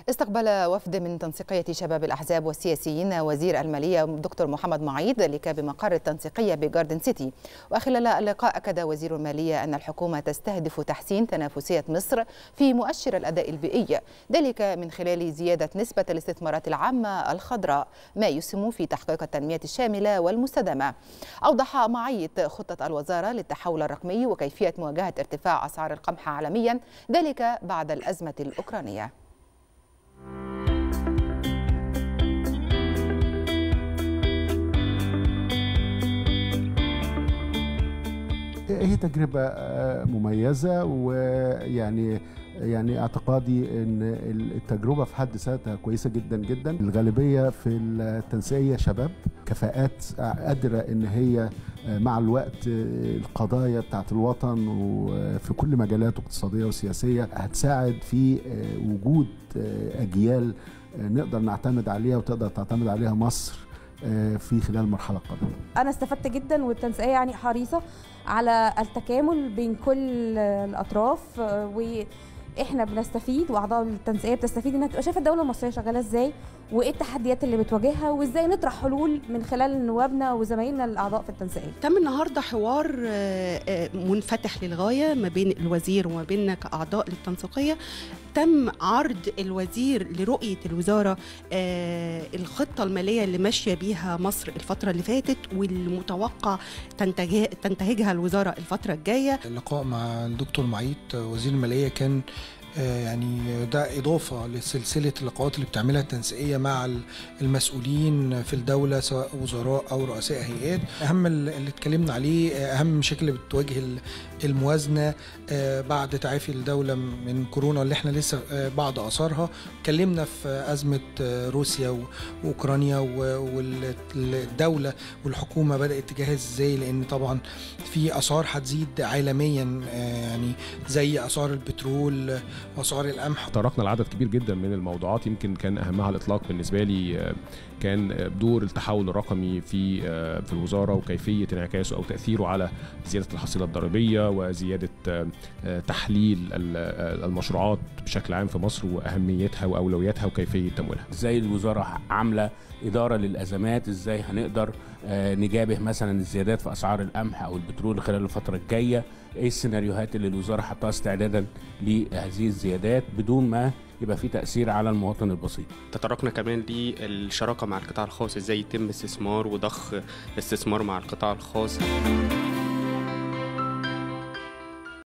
استقبل وفد من تنسيقية شباب الأحزاب والسياسيين وزير المالية دكتور محمد معيد ذلك بمقر التنسيقية بجاردن سيتي وخلال اللقاء أكد وزير المالية أن الحكومة تستهدف تحسين تنافسية مصر في مؤشر الأداء البيئي ذلك من خلال زيادة نسبة الاستثمارات العامة الخضراء ما يسهم في تحقيق التنمية الشاملة والمستدامة أوضح معيد خطة الوزارة للتحول الرقمي وكيفية مواجهة ارتفاع أسعار القمح عالميا ذلك بعد الأزمة الأوكرانية هي تجربة مميزة ويعني يعني اعتقادي ان التجربه في حد ذاتها كويسه جدا جدا الغالبيه في التنسيقيه شباب كفاءات قادره ان هي مع الوقت القضايا بتاعت الوطن وفي كل مجالاته اقتصاديه وسياسيه هتساعد في وجود اجيال نقدر نعتمد عليها وتقدر تعتمد عليها مصر في خلال المرحله القادمه. انا استفدت جدا والتنسيقيه يعني حريصه على التكامل بين كل الاطراف و احنا بنستفيد واعضاء التنسيقيه بتستفيد انها تبقى شايفه الدوله المصريه شغاله ازاي وايه التحديات اللي بتواجهها وازاي نطرح حلول من خلال نوابنا وزمايلنا الاعضاء في التنسيقيه. تم النهارده حوار منفتح للغايه ما بين الوزير وما بيننا كاعضاء للتنسيقيه تم عرض الوزير لرؤيه الوزاره الخطه الماليه اللي ماشيه بيها مصر الفتره اللي فاتت والمتوقع تنتهجها الوزاره الفتره الجايه. اللقاء مع الدكتور معيط وزير الماليه كان يعني ده إضافة لسلسلة اللقاءات اللي بتعملها التنسيقية مع المسؤولين في الدولة سواء وزراء أو رؤساء هيئات أهم اللي اتكلمنا عليه أهم المشاكل اللي بتواجه الموازنة بعد تعافي الدولة من كورونا اللي احنا لسه بعض أثارها اتكلمنا في أزمة روسيا وأوكرانيا والدولة والحكومة بدأت تجهز ازاي لأن طبعا في أسعار هتزيد عالميا يعني زي أسعار البترول واسعار القمح طرقنا لعدد كبير جدا من الموضوعات يمكن كان اهمها على الاطلاق بالنسبه لي كان دور التحول الرقمي في في الوزاره وكيفيه انعكاسه او تاثيره على زياده الحصيله الضريبيه وزياده تحليل المشروعات بشكل عام في مصر واهميتها واولوياتها وكيفيه تمويلها. ازاي الوزاره عامله اداره للازمات ازاي هنقدر نجابه مثلا الزيادات في اسعار القمح او البترول خلال الفتره الجايه ايه السيناريوهات اللي الوزاره حطها استعدادا لهذه الزيادات بدون ما يبقى في تاثير على المواطن البسيط. تطرقنا كمان للشراكه مع القطاع الخاص ازاي يتم استثمار وضخ استثمار مع القطاع الخاص.